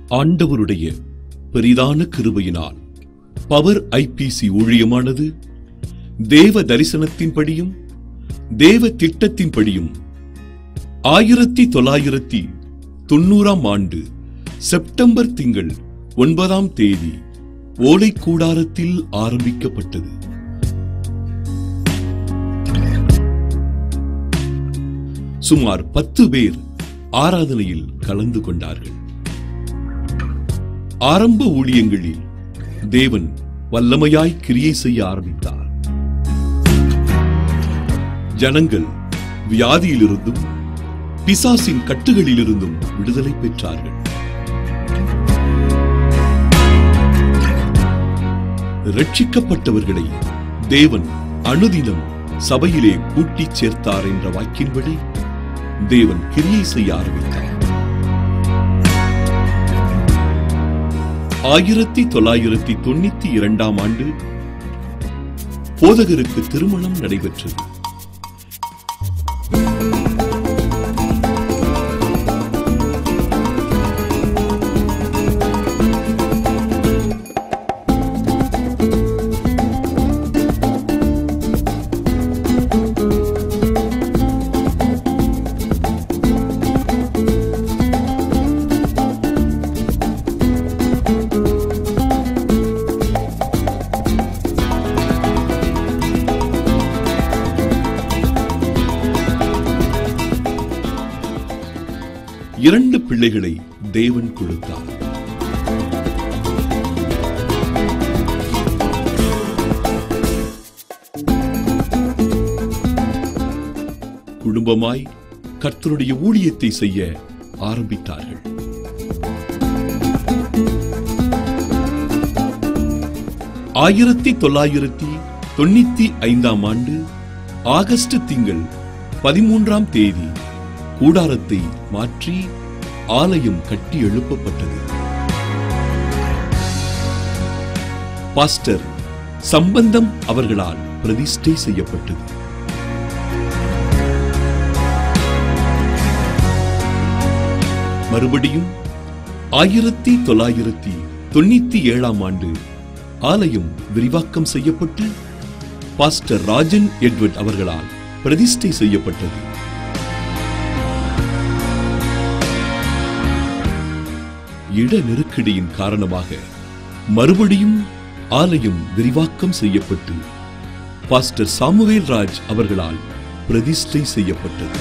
ஆண்டவருடைய பெரிதான கிருபையினால் பவர் ஐபிசி ஊழியமானது தேவ தரிசனத்தின்படியும் தேவ திட்டத்தின்படியும் ஆயிரத்தி தொள்ளாயிரத்தி தொண்ணூறாம் ஆண்டு செப்டம்பர் திங்கள் ஒன்பதாம் தேதி ஓலைக்கூடாரத்தில் ஆரம்பிக்கப்பட்டது சுமார் பத்து பேர் ஆராதனையில் கலந்து கொண்டார்கள் ஆரம்ப ஊழியங்களில் தேவன் வல்லமையாய் கிரியை செய்ய ஆரம்பித்தார் ஜனங்கள் வியாதியிலிருந்தும் பிசாசின் கட்டுகளிலிருந்தும் விடுதலை பெற்றார்கள் ரட்சிக்கப்பட்டவர்களை தேவன் அனுதினம் சபையிலே கூட்டிச் சேர்த்தார் என்ற வாக்கின்படி தேவன் கிரியை செய்ய ஆரம்பித்தார் ஆயிரத்தி தொள்ளாயிரத்தி தொண்ணூத்தி இரண்டாம் ஆண்டு போதகருக்கு திருமணம் நடைபெற்றது இரண்டு பிள்ளைகளை தேவன் கொடுத்தார் குடும்பமாய் கர்த்தருடைய ஊழியத்தை செய்ய ஆரம்பித்தார்கள் ஆயிரத்தி தொள்ளாயிரத்தி தொண்ணூத்தி ஐந்தாம் ஆண்டு ஆகஸ்ட் திங்கள் பதிமூன்றாம் தேதி கூடாரத்தை மாற்றி ஆலயம் கட்டி எழுப்பப்பட்டது பாஸ்டர் சம்பந்தம் அவர்களால் பிரதிஷ்டை செய்யப்பட்டது மறுபடியும் ஆயிரத்தி தொள்ளாயிரத்தி தொண்ணூத்தி ஏழாம் ஆண்டு ஆலயம் விரிவாக்கம் செய்யப்பட்டு பாஸ்டர் ராஜன் எட்வர்ட் அவர்களால் பிரதிஷ்டை செய்யப்பட்டது இட நெருக்கடியின் காரணமாக மறுபடியும் ஆலயம் விரிவாக்கம் செய்யப்பட்டு பாஸ்டர் சாமுவேல் ராஜ் அவர்களால் பிரதிஷ்டை செய்யப்பட்டது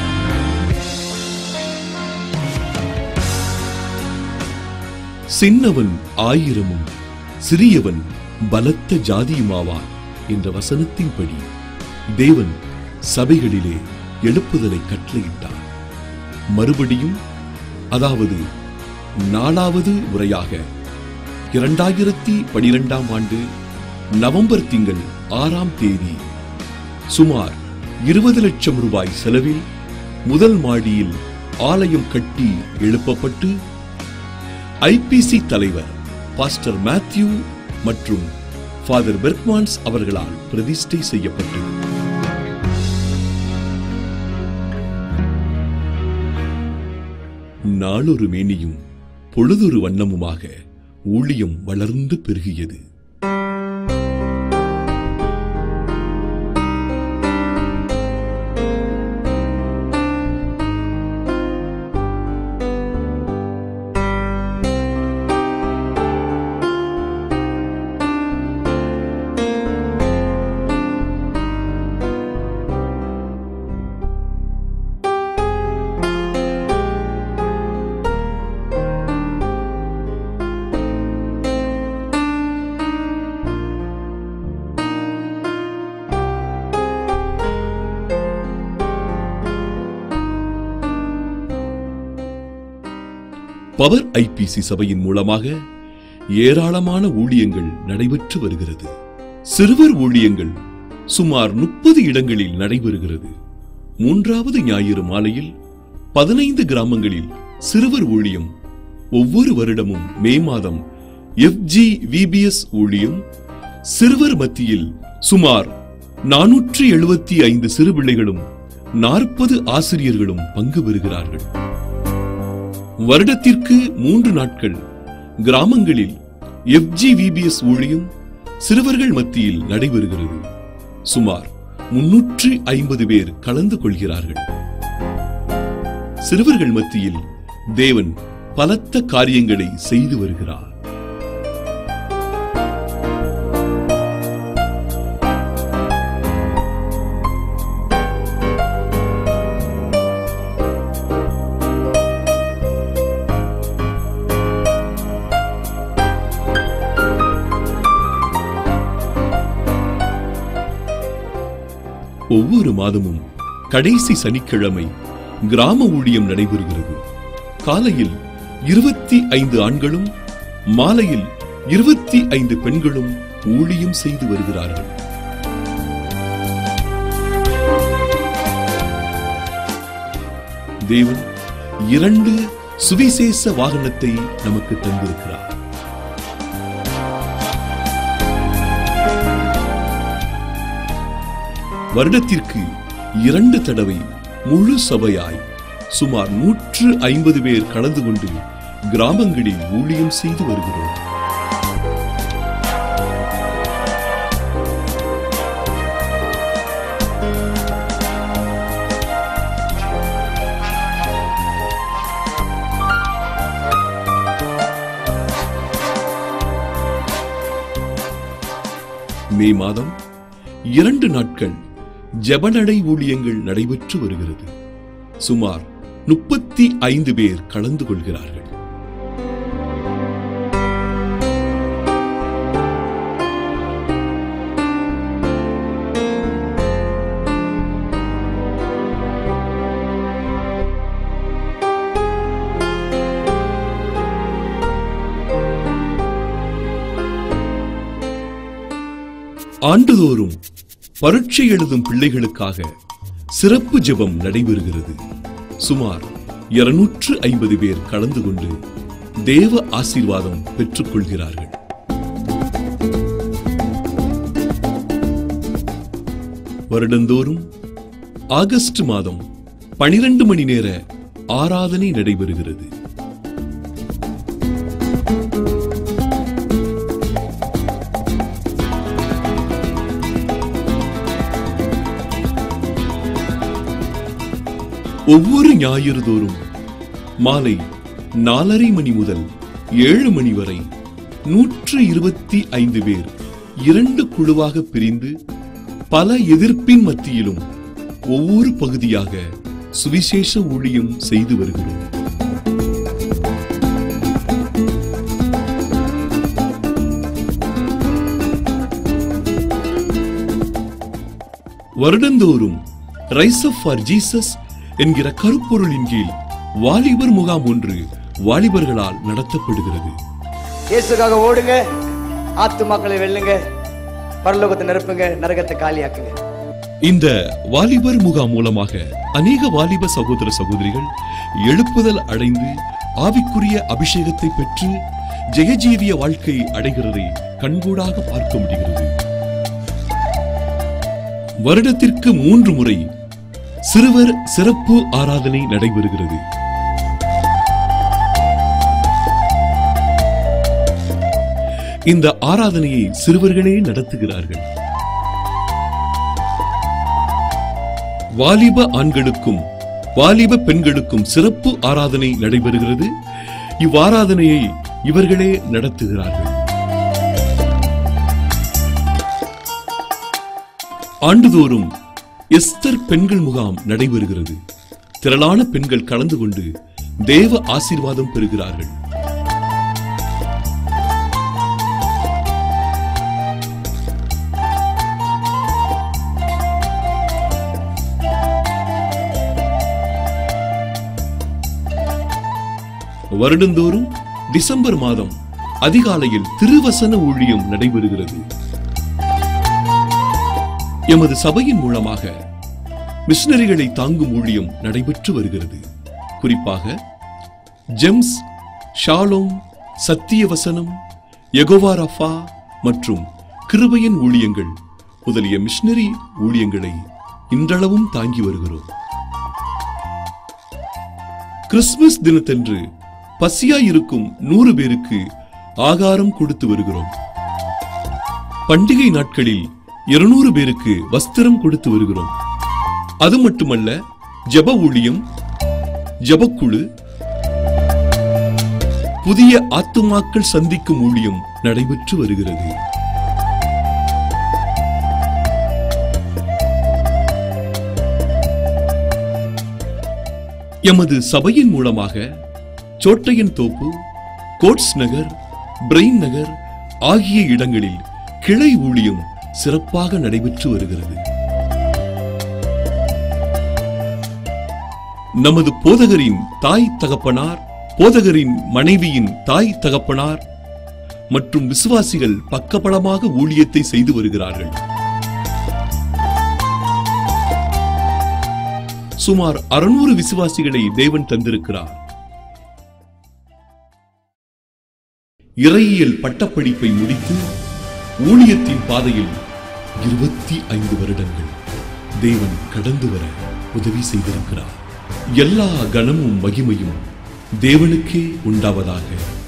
சின்னவன் ஆயிரமும் சிறியவன் பலத்த ஜாதியுமாவான் என்ற வசனத்தின்படி தேவன் சபைகளிலே எழுப்புதலை கட்டளையிட்டார் மறுபடியும் அதாவது நாலாவது முறையாக இரண்டாயிரத்தி பனிரெண்டாம் ஆண்டு நவம்பர் திங்கள் ஆறாம் தேதி சுமார் இருபது லட்சம் ரூபாய் செலவில் முதல் மாடியில் ஆலயம் கட்டி எழுப்பப்பட்டு ஐபிசி தலைவர் பாஸ்டர் மேத்யூ மற்றும் ஃபாதர் பெர்க்மான்ஸ் அவர்களால் பிரதிஷ்டை செய்யப்பட்டது நாளொரு மேனியும் பொழுதொரு வண்ணமுமாக ஊழியம் வளர்ந்து பெருகியது பவர் ஐபிசி சபையின் மூலமாக ஏராளமான ஊழியங்கள் நடைபெற்று வருகிறது சிறுவர் ஊழியங்கள் சுமார் முப்பது இடங்களில் நடைபெறுகிறது மூன்றாவது ஞாயிறு மாலையில் பதினைந்து கிராமங்களில் சிறுவர் ஊழியம் ஒவ்வொரு வருடமும் மே மாதம் எஃப்ஜி விபிஎஸ் ஊழியம் சிறுவர் மத்தியில் சுமார் நானூற்றி எழுபத்தி ஐந்து சிறு பிள்ளைகளும் நாற்பது ஆசிரியர்களும் பங்கு பெறுகிறார்கள் வருடத்திற்கு மூன்று நாட்கள் கிராமங்களில் எஃப்ஜிவிபிஎஸ் ஊழியம் சிறுவர்கள் மத்தியில் நடைபெறுகிறது சுமார் முன்னூற்று ஐம்பது பேர் கலந்து கொள்கிறார்கள் சிறுவர்கள் மத்தியில் தேவன் பலத்த காரியங்களை செய்து வருகிறார் ஒவ்வொரு மாதமும் கடைசி சனிக்கிழமை கிராம ஊழியம் நடைபெறுகிறது காலையில் இருபத்தி ஐந்து ஆண்களும் மாலையில் இருபத்தி ஐந்து பெண்களும் ஊழியம் செய்து வருகிறார்கள் தேவன் இரண்டு சுவிசேஷ வாகனத்தை நமக்கு தந்திருக்கிறார் வருடத்திற்கு இரண்டு தடவை முழு சபையாய் சுமார் நூற்று ஐம்பது பேர் கலந்து கொண்டு கிராமங்களில் ஊழியம் செய்து வருகிறோம் மே மாதம் இரண்டு நாட்கள் ஜெபநடை ஊழியங்கள் நடைபெற்று வருகிறது சுமார் முப்பத்தி ஐந்து பேர் கலந்து கொள்கிறார்கள் ஆண்டுதோறும் பரீட்சை எழுதும் பிள்ளைகளுக்காக சிறப்பு ஜெபம் நடைபெறுகிறது சுமார் இருநூற்று ஐம்பது பேர் கலந்து கொண்டு தேவ ஆசீர்வாதம் பெற்றுக் கொள்கிறார்கள் வருடந்தோறும் ஆகஸ்ட் மாதம் பனிரெண்டு மணி நேர ஆராதனை நடைபெறுகிறது ஒவ்வொரு ஞாயிறு தோறும் மாலை நாலரை மணி முதல் ஏழு மணி வரை நூற்று இருபத்தி ஐந்து பேர் இரண்டு குழுவாக பிரிந்து பல எதிர்ப்பின் மத்தியிலும் ஒவ்வொரு பகுதியாக சுவிசேஷ ஊழியம் செய்து வருகிறோம் வருடந்தோறும் ரைஸ் அப் ஃபார் ஜீசஸ் என்கிற கருப்பொருளின் கீழ் வாலிபர் முகாம் ஒன்று வாலிபர்களால் நடத்தப்படுகிறது இயேசுக்காக ஓடுங்க ஆத்துமாக்களை வெல்லுங்க பரலோகத்தை நிரப்புங்க நரகத்தை காலியாக்குங்க இந்த வாலிபர் முகாம் மூலமாக அநேக வாலிப சகோதர சகோதரிகள் எழுப்புதல் அடைந்து ஆவிக்குரிய அபிஷேகத்தை பெற்று ஜெயஜீவிய வாழ்க்கை அடைகிறதை கண்கூடாக பார்க்க முடிகிறது வருடத்திற்கு மூன்று முறை சிறுவர் சிறப்பு ஆராதனை நடைபெறுகிறது இந்த ஆராதனையை சிறுவர்களே நடத்துகிறார்கள் வாலிப ஆண்களுக்கும் வாலிப பெண்களுக்கும் சிறப்பு ஆராதனை நடைபெறுகிறது இவ்வாராதனையை இவர்களே நடத்துகிறார்கள் ஆண்டுதோறும் எஸ்தர் பெண்கள் முகாம் நடைபெறுகிறது திரளான பெண்கள் கலந்து கொண்டு தேவ ஆசீர்வாதம் பெறுகிறார்கள் வருடந்தோறும் டிசம்பர் மாதம் அதிகாலையில் திருவசன ஊழியம் நடைபெறுகிறது எமது சபையின் மூலமாக மிஷனரிகளை தாங்கும் ஊழியம் நடைபெற்று வருகிறது குறிப்பாக ஜெம்ஸ் ஷாலோம் சத்தியவசனம் யெகோவா ரஃபா மற்றும் கிருபையின் ஊழியங்கள் முதலிய மிஷனரி ஊழியங்களை இன்றளவும் தாங்கி வருகிறோம் கிறிஸ்துமஸ் தினத்தன்று பசியாயிருக்கும் நூறு பேருக்கு ஆகாரம் கொடுத்து வருகிறோம் பண்டிகை நாட்களில் இருநூறு பேருக்கு வஸ்திரம் கொடுத்து வருகிறோம் அது மட்டுமல்ல ஜெப ஊழியம் ஜெபக்குழு புதிய ஆத்துமாக்கள் சந்திக்கும் ஊழியம் நடைபெற்று வருகிறது எமது சபையின் மூலமாக சோட்டையன் தோப்பு கோட்ஸ் நகர் பிரெயின் நகர் ஆகிய இடங்களில் கிளை ஊழியம் சிறப்பாக நடைபெற்று வருகிறது நமது போதகரின் தாய் தகப்பனார் போதகரின் மனைவியின் தாய் தகப்பனார் மற்றும் விசுவாசிகள் பக்கபலமாக ஊழியத்தை செய்து வருகிறார்கள் சுமார் அறுநூறு விசுவாசிகளை தேவன் தந்திருக்கிறார் இறையியல் பட்டப்படிப்பை முடித்து ஊழியத்தின் பாதையில் இருபத்தி ஐந்து வருடங்கள் தேவன் கடந்து வர உதவி செய்திருக்கிறார் எல்லா கனமும் மகிமையும் தேவனுக்கே உண்டாவதாக